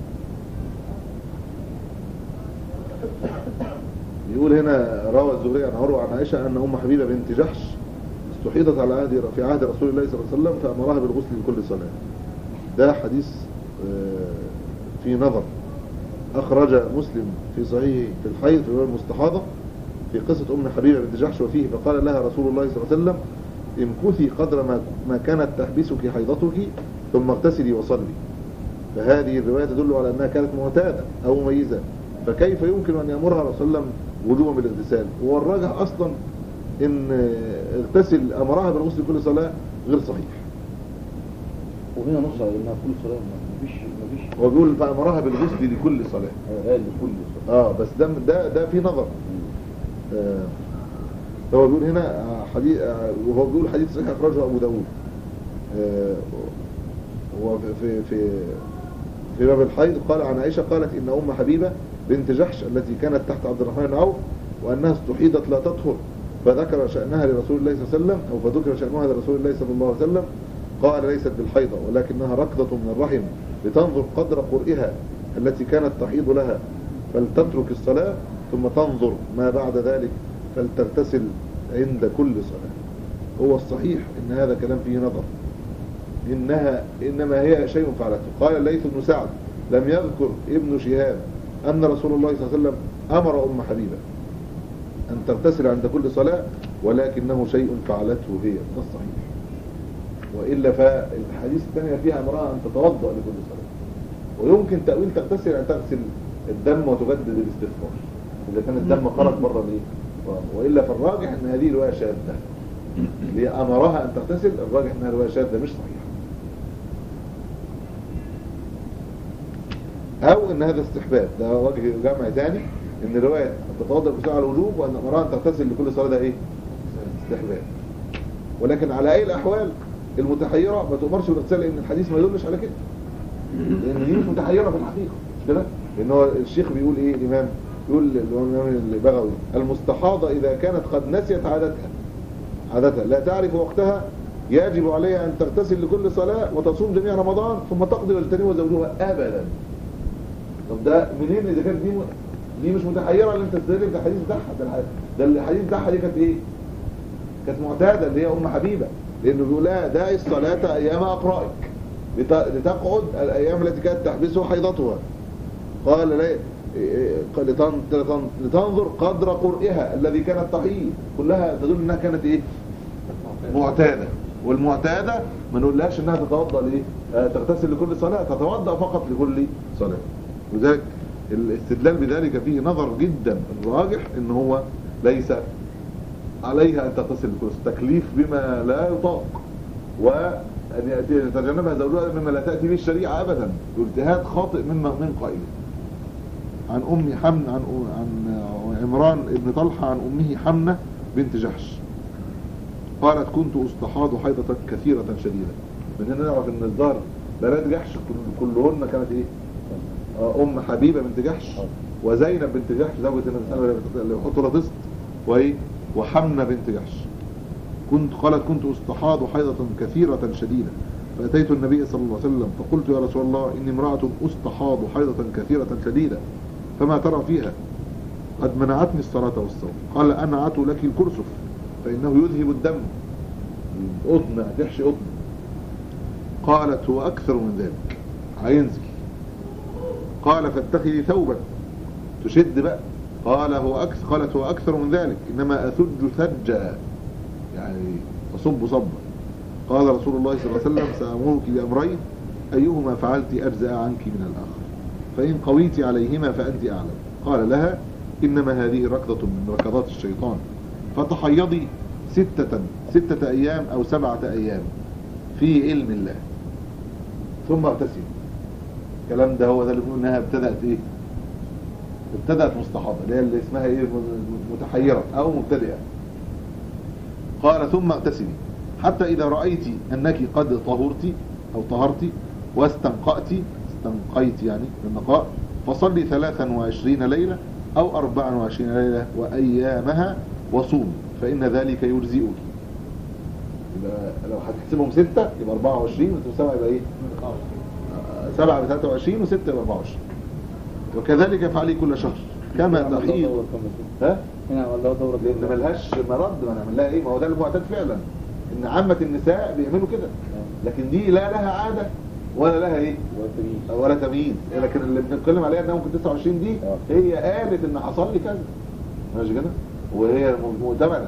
يقول هنا روى الزهري عن عروة عن عائشة أن أم حبيبة بنت جحش استحيضت على عهد في عهد رسول الله صلى الله عليه وسلم فأمرها بالغسل لكل صلاة ده حديث آه، في نظر أخرج مسلم في صحيحه في الحيض في باب المستحاضة في قصة أم حبيبة بنت جحش وفيه فقال لها رسول الله صلى الله عليه وسلم امكثي قدر ما ما كانت تحبسك حيضتك ثم اغتسلي وصلي فهذه الرواية تدل على أنها كانت معتادة أو مميزة فكيف يمكن أن يأمرها الرسول صلى الله عليه وسلم وجوبا بالاغتسال والراجح أصلا إن اغتسل أمرها بالغسل كل صلاة غير صحيح وهنا نص على انها كل صلاة مفيش مفيش هو بيقول فأمرها بالغسل لكل صلاة قال لكل صلاة اه بس ده ده ده في نظر آه هو بيقول هنا آه، حديث آه، وهو بيقول حديث صحيح اخرجه ابو داود آه هو في في في في باب الحيض قال عن عائشه قالت ان ام حبيبه بنت جحش التي كانت تحت عبد الرحمن بن عوف وانها استحيضت لا تطهر فذكر شانها لرسول الله صلى الله عليه وسلم او فذكر شانها لرسول الله صلى الله عليه وسلم قال ليست بالحيضه ولكنها ركضه من الرحم لتنظر قدر قرئها التي كانت تحيض لها فلتترك الصلاة ثم تنظر ما بعد ذلك فلتغتسل عند كل صلاة هو الصحيح ان هذا كلام فيه نظر انها انما هي شيء فعلته قال الليث بن سعد لم يذكر ابن شهاب ان رسول الله صلى الله عليه وسلم امر ام حبيبه ان تغتسل عند كل صلاه ولكنه شيء فعلته هي ده الصحيح والا فالحديث الثانيه فيها امرها ان تتوضا لكل صلاه ويمكن تاويل تغتسل ان تغسل الدم وتجدد الاستغفار اذا كان الدم خرج بره الايه والا فالراجح ان هذه روايه شاذه اللي امرها ان تغتسل الراجح انها روايه شاذه مش صحيحه او ان هذا استحباب ده وجه جمع ثاني ان روايه ان تتوضا بسرعه على الوجوب وان امرها ان تغتسل لكل صلاه ده ايه استحباب ولكن على اي الاحوال المتحيره ما تؤمرش بالاغتسال لان الحديث ما يدلش على كده لان دي مش متحيره في الحقيقه مش كده لان هو الشيخ بيقول ايه الامام يقول الامام البغوي المستحاضه اذا كانت قد نسيت عادتها عادتها لا تعرف وقتها يجب عليها ان تغتسل لكل صلاه وتصوم جميع رمضان ثم تقضي ويجتنبها زوجها ابدا طب ده منين اذا كانت دي م... دي مش متحيره اللي انت تستدل بالحديث بتاعها ده الحديث ده الحديث بتاعها دي كانت ايه كانت معتاده اللي هي ام حبيبه لانه بيقول لها دعي الصلاه ايام اقرائك لت... لتقعد الايام التي كانت تحبسه حيضتها قال لا قال لتن... لتن... لتنظر قدر قرئها الذي كانت تحيض كلها تدل انها كانت ايه معتاده والمعتاده ما نقولهاش انها تتوضا لايه آه، تغتسل لكل صلاه تتوضا فقط لكل صلاه وذلك الاستدلال بذلك فيه نظر جدا الراجح ان هو ليس عليها ان تغتسل لكل صلاه تكليف بما لا يطاق وان ياتي يتجنبها زوجها مما لا تاتي به الشريعه ابدا اجتهاد خاطئ مما من قائله عن ام حمن عن عن عمران بن طلحه عن امه حمنه بنت جحش قالت كنت استحاض حيضة كثيرة شديدة من هنا نعرف ان الظهر بنات جحش كل- كلهن كانت ايه آه، ام حبيبة بنت جحش وزينب بنت جحش زوجة النبي صلى الله عليه وسلم اللي حطوا رضست وايه وحمنة بنت جحش كنت قالت كنت استحاض حيضة كثيرة شديدة فأتيت النبي صلى الله عليه وسلم فقلت يا رسول الله إني امرأة استحاض حيضة كثيرة شديدة فما ترى فيها قد منعتني الصلاة والصوم قال أنعت لك الكرسف فإنه يذهب الدم قطن هتحشي قطن قالت هو أكثر من ذلك هينزل قال فاتخذي ثوبا تشد بقى قال هو أكثر قالت هو أكثر من ذلك إنما أثج ثجا يعني أصب صبا قال رسول الله صلى الله عليه وسلم سأمرك بأمرين أيهما فعلت أجزاء عنك من الآخر فإن قويت عليهما فأنت أعلم قال لها إنما هذه ركضة من ركضات الشيطان فتحيضي ستة ستة أيام أو سبعة أيام في علم الله ثم اغتسلي الكلام ده هو ده اللي بنقول انها ابتدأت ايه ابتدأت مستحاضة اللي هي اللي اسمها ايه متحيرة او مبتدئة قال ثم اغتسلي حتى اذا رأيت انك قد طهرت او طهرت واستنقأت استنقيت يعني النقاء فصلي 23 ليلة او 24 ليلة وايامها وصوم فان ذلك يجزئك يبقى لو هتحسبهم ستة يبقى 24 وسبعة يبقى ايه سبعة ب 23 وستة ب 24 وكذلك افعلي كل شهر كما تحيض ها هنا والله دورة لان ملهاش مرد ما نعمل لها ايه ما هو ده المعتاد فعلا ان عامة النساء بيعملوا كده لكن دي لا لها عادة ولا لها ايه ولا تمييز لكن اللي بنتكلم عليها انها ممكن 29 دي آه. هي قالت ان حصل لي كذا ماشي كده وهي مؤتمنه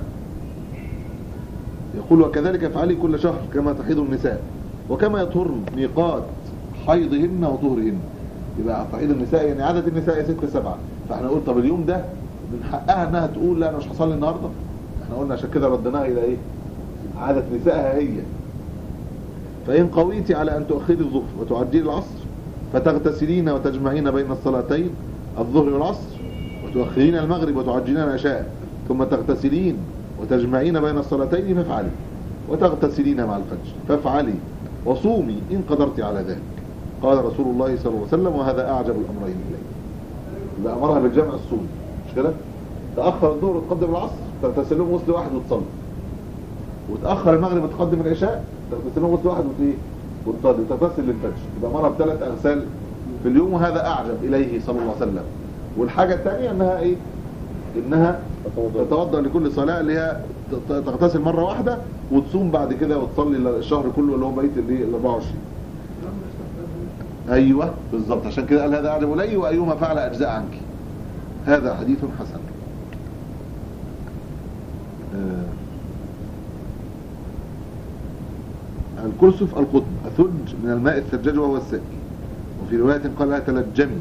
يقول وكذلك افعلي كل شهر كما تحيض النساء وكما يطهرن ميقات حيضهن وطهرهن يبقى تحيض النساء يعني عدد النساء ستة سبعة فاحنا نقول طب اليوم ده من حقها انها تقول لا انا مش حصل لي النهارده احنا قلنا عشان كده ردناها الى ايه عادة نسائها هي فإن قويت على أن تؤخري الظهر وتعجلي العصر فتغتسلين وتجمعين بين الصلاتين الظهر والعصر وتؤخرين المغرب وتعجلين العشاء ثم تغتسلين وتجمعين بين الصلاتين فافعلي وتغتسلين مع الفجر فافعلي وصومي إن قدرت على ذلك قال رسول الله صلى الله عليه وسلم وهذا أعجب الأمرين إليه يبقى أمرها بالجمع الصوم مش كده تأخر الظهر وتقدم العصر تغتسل لهم وصل واحد وتصلي وتأخر المغرب وتقدم العشاء تغتسل لهم وصل واحد وت- وتصلي وتغتسل للفجر يبقى أمرها بثلاث أغسال في اليوم وهذا أعجب إليه صلى الله عليه وسلم والحاجة الثانية إنها إيه إنها تتوضأ لكل صلاة اللي هي ت- تغتسل مرة واحدة وتصوم بعد كده وتصلي الشهر كله اللي هو بقية الايه ال 24 ايوه بالظبط عشان كده قال هذا اعجب الي وايهما فعل اجزاء عنك هذا حديث حسن آه. الكرسف القطن الثلج من الماء الثلجاج وهو السائل وفي رواية قال لها تلجمي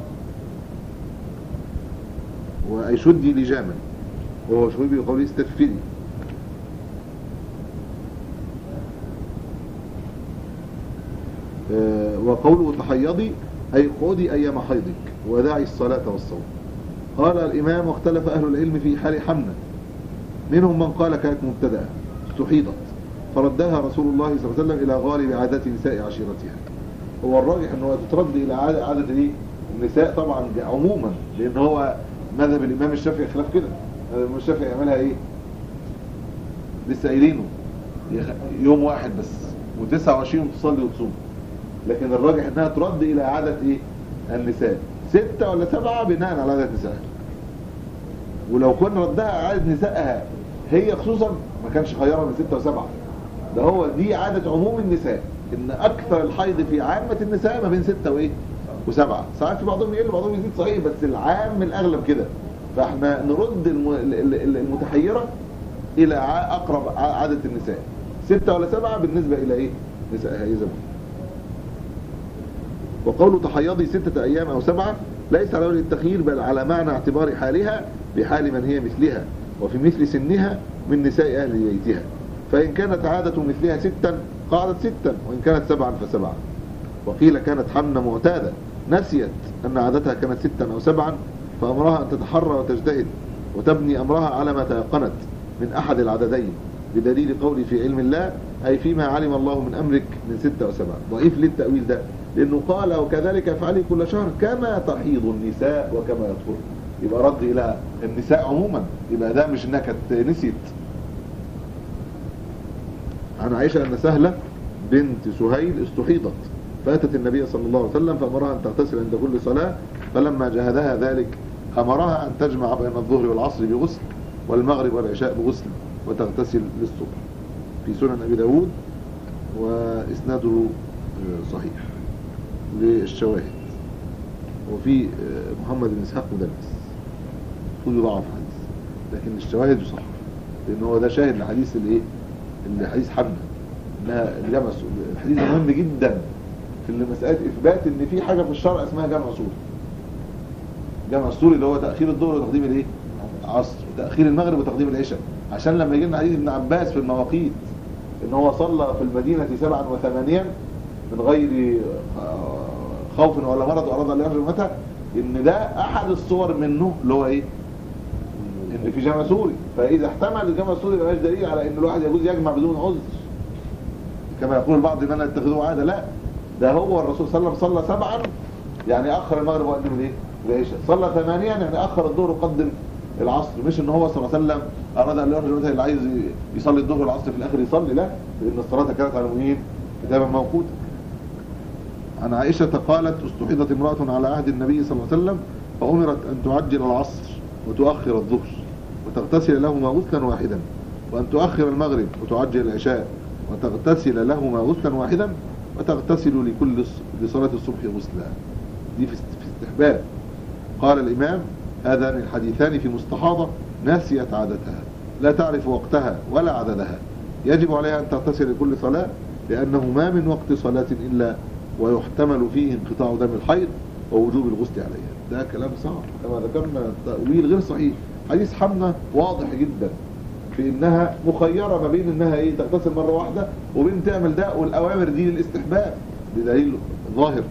وأي شدي لجاما وهو شوي بقوله استغفري آه، وقوله تحيضي أي قودي أيام حيضك وداعي الصلاة والصوم قال الإمام واختلف أهل العلم في حال حمنا منهم من قال كانت مبتدأة استحيضت فردها رسول الله صلى الله عليه وسلم إلى غالب عادات نساء عشيرتها هو الراجح أنه تترد إلى عادة, عادة إيه؟ النساء طبعا عموما لأن هو مذهب الإمام الشافعي خلاف كده الإمام الشافعي يعملها إيه لسه قايلينه يخ- يوم واحد بس و29 تصلي وتصوم لكن الراجح انها ترد الى عادة ايه النساء ستة ولا سبعة بناء على عادة نسائها ولو كنا ردها عادة نسائها هي خصوصا ما كانش خيارها من ستة وسبعة ده هو دي عادة عموم النساء ان اكثر الحيض في عامة النساء ما بين ستة وايه وسبعة ساعات في بعضهم يقل بعضهم يزيد صحيح بس العام الاغلب كده فاحنا نرد الم- ال- ال- المتحيرة الى ع- اقرب ع- عادة النساء ستة ولا سبعة بالنسبة الى ايه نسائها ايه زمان وقول تحيضي ستة أيام أو سبعة ليس على وجه التخيير بل على معنى اعتبار حالها بحال من هي مثلها وفي مثل سنها من نساء أهل بيتها فإن كانت عادة مثلها ستا قعدت ستا وإن كانت سبعا فسبعا وقيل كانت حمنا معتادة نسيت أن عادتها كانت ستا أو سبعا فأمرها أن تتحرى وتجتهد وتبني أمرها على ما تيقنت من أحد العددين بدليل قولي في علم الله أي فيما علم الله من أمرك من ستة وسبعة ضعيف للتأويل ده لأنه قال وكذلك افعلي كل شهر كما تحيض النساء وكما يطهر يبقى رد إلى النساء عموما يبقى ده مش انها كانت نسيت عن عائشة أن سهلة بنت سهيل استحيضت فأتت النبي صلى الله عليه وسلم فأمرها أن تغتسل عند كل صلاة فلما جهدها ذلك أمرها أن تجمع بين الظهر والعصر بغسل والمغرب والعشاء بغسل وتغتسل للصبح في سنن أبي داود وإسناده آه، صحيح للشواهد وفي آه، محمد بن إسحاق مدلس خذ ضعف حديث لكن الشواهد صح لأن هو ده شاهد لحديث الإيه اللي حديث حمنا انها الجمع السوري الحديث ده مهم جدا في مسألة إثبات إن في حاجة في الشرع اسمها جمع سوري جمع السوري اللي هو تأخير الظهر وتقديم الإيه؟ عصر وتأخير المغرب وتقديم العشاء عشان لما يجي لنا حديث ابن عباس في المواقيت إن هو صلى في المدينة سبعا وثمانيا من غير آه، خوف ولا مرض وأراد أن يخرج متى إن ده أحد الصور منه اللي هو إيه؟ ان في جمع سوري فاذا احتمل الجمع السوري مبقاش دليل على ان الواحد يجوز يجمع بدون عذر كما يقول البعض ان انا اتخذوه عاده لا ده هو الرسول صلى الله عليه وسلم صلى سبعا يعني اخر المغرب وقدم الايه العشاء صلى ثمانيا يعني اخر الظهر وقدم العصر مش ان هو صلى الله عليه وسلم اراد ان يخرج مثلا اللي عايز يصلي الظهر والعصر في الاخر يصلي لا لان الصلاه كانت على المؤمنين كتابا موقوتا عن عائشة قالت استحيضت امرأة على عهد النبي صلى الله عليه وسلم فأمرت أن تعجل العصر وتؤخر الظهر وتغتسل لهما غسلا واحدا وأن تؤخر المغرب وتعجل العشاء وتغتسل لهما غسلا واحدا وتغتسل لكل ص- لصلاة الصبح غسلا دي في است- في استحباب قال الإمام هذان الحديثان في مستحاضة ناسيت عادتها لا تعرف وقتها ولا عددها يجب عليها أن تغتسل لكل صلاة لأنه ما من وقت صلاة إلا ويحتمل فيه انقطاع دم الحيض ووجوب الغسل عليها ده كلام صعب كما ذكرنا تأويل غير صحيح حديث حمنا واضح جدا في انها مخيرة ما بين انها ايه تغتسل مرة واحدة وبين تعمل ده والاوامر دي للاستحباب بدليل ظاهر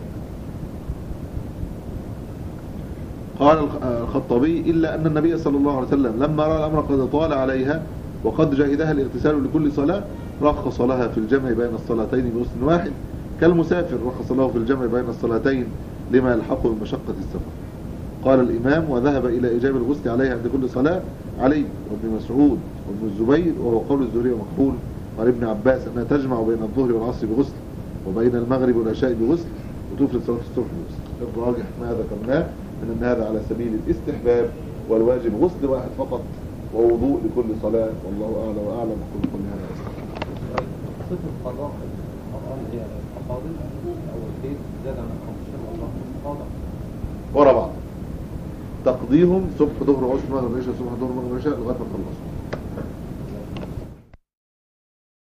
قال الخ- الخطابي إلا أن النبي صلى الله عليه وسلم لما رأى الأمر قد طال عليها وقد جاهدها الاغتسال لكل صلاة رخص لها في الجمع بين الصلاتين بغسل واحد كالمسافر رخص له في الجمع بين الصلاتين لما يلحقه من مشقة السفر قال الإمام وذهب إلى إيجاب الغسل عليها عند كل صلاة علي وابن مسعود وابن الزبير وهو قول الزهري ومقبول وعن ابن عباس أنها تجمع بين الظهر والعصر بغسل وبين المغرب والعشاء بغسل وتفرد صلاة الصبح بغسل الراجح ما ذكرناه من أن هذا على سبيل الاستحباب والواجب غسل واحد فقط ووضوء لكل صلاة والله أعلى وأعلم كل كل هذا أستغفر صفة قضاء المرأة اللي هي الحفاظة أو البيت زاد عن 15 الله قضاء ورا بعض تقضيهم صبح ظهر عشر مغرب عشاء صبح ظهر مغرب عشاء لغاية ما تخلصوا